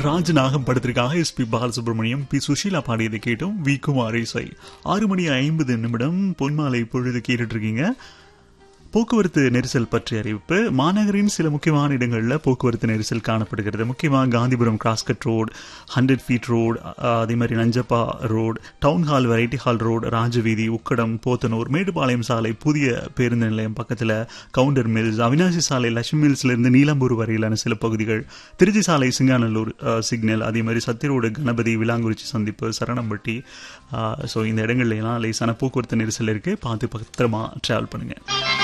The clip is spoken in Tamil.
ராஜநாகம் படத்திற்காக S P Balasubrahmanyam P Susheela பாடியதை கேட்டோம் வி குமார் இசை ஆறு மணி ஐம்பது நிமிடம் பொன்மாலை பொழுது கேட்டுட்டு இருக்கீங்க போக்குவரத்து நெரிசல் பற்றிய அறிவிப்பு மாநகரின் சில முக்கியமான இடங்களில் போக்குவரத்து நெரிசல் காணப்படுகிறது முக்கியமாக Gandhipuram cross cut road hundred feet road அதே மாதிரி Nanjappa road town hall variety hall road Rajaveedhi Ukkadam Podanur Mettupalayam சாலை புதிய பேருந்து நிலையம் பக்கத்தில் கவுண்டர் மில்ஸ் அவினாசி சாலை லட்சுமி மில்ஸ்லேருந்து நீலம்பூர் வரையிலான சில பகுதிகள் திருச்சி சாலை சிங்காநல்லூர் சிக்னல் அதே மாதிரி சத்திரோடு கணபதி விலாங்குறிச்சி சந்திப்பு சரணம்பட்டி ஸோ இந்த இடங்கள்ல எல்லாம் லேசான போக்குவரத்து நெரிசல் இருக்குது பார்த்து பத்திரமா ட்ராவல் பண்ணுங்கள்